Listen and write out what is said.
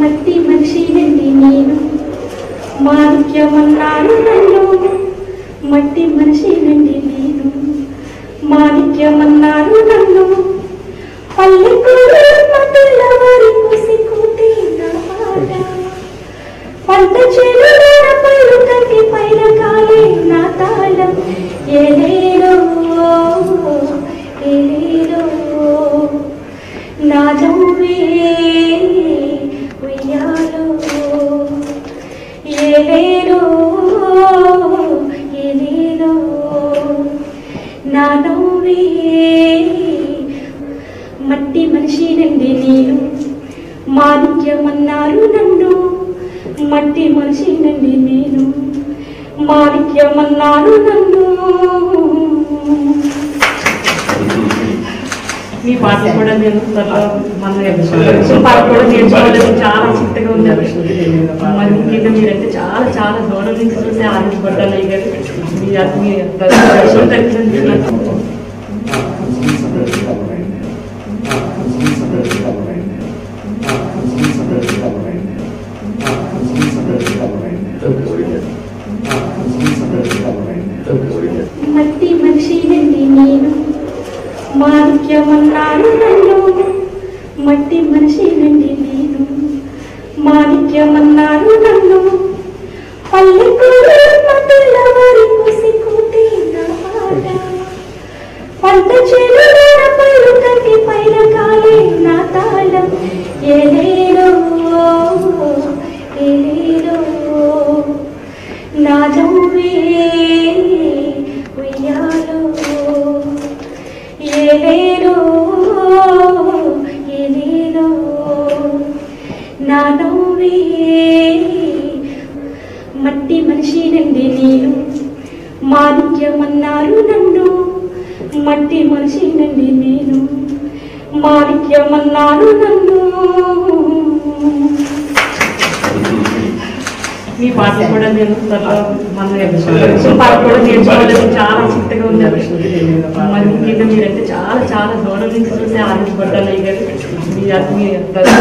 మట్టి మనిషినండి నేను మాణిక్యమన్నాడు నన్ను మట్టి మనిషినండి నేను మాణిక్యమన్నాడు నన్ను పల్లెటూరు మధ్యలవారి కుసికుంటే నా పాట పంట చెడు పైరు కంటి పైన కాలే నా తాళం ఏలేరో ఏలేరో నా జౌవే ఉయ్యాలో ఏలేరో ఏలేరో నా నవ్వే మట్టి మనిషినండి నేను మాణిక్యమన్నారు నన్ను మట్టి మనిషినండి నేను మాణిక్యమన్నారు నన్ను మీ పాట కూడా నేను త్వరలో మన ఈ పాట కూడా నేర్చుకోవాలని చాలా చిత్తగా ఉన్నారు మరి ముఖ్యంగా మీరంటే చాలా చాలా దూరం నుంచి చూసి ఆనందపడ్డాను అయ్య గారు మీ మీ దర్శనం దక్కినందుకు మట్టి మనిషినండి నేను మాణిక్యమన్నారు నన్ను మట్టి మనిషినండి నేను మాణిక్యమన్నారు నన్ను పల్లెటూరు మధ్యలవారి కుసికుంటే నా పాట పంట చెడు పైరు కంటి పైన కాలే నా తాళం ఏలేరో ఏలేరో నా జౌవే ఉయ్యాలో ఏలేరో ఏలేరో నా నవ్వే మట్టి మనిషినండి నేను మాణిక్యమన్నారు నన్ను మట్టి మనిషినండి నేను మాణిక్యమన్నారు నన్ను మీ పాట కూడా నేను త్వరలో మన ఈ పాట కూడా నేర్చుకోవాలని చాలా చిత్తగా ఉన్నారు మరి ముఖ్యంగా మీరంటే చాలా చాలా దూరం నుంచి చూసి ఆనందపడ్డాను అయ్య గారు మీ మీ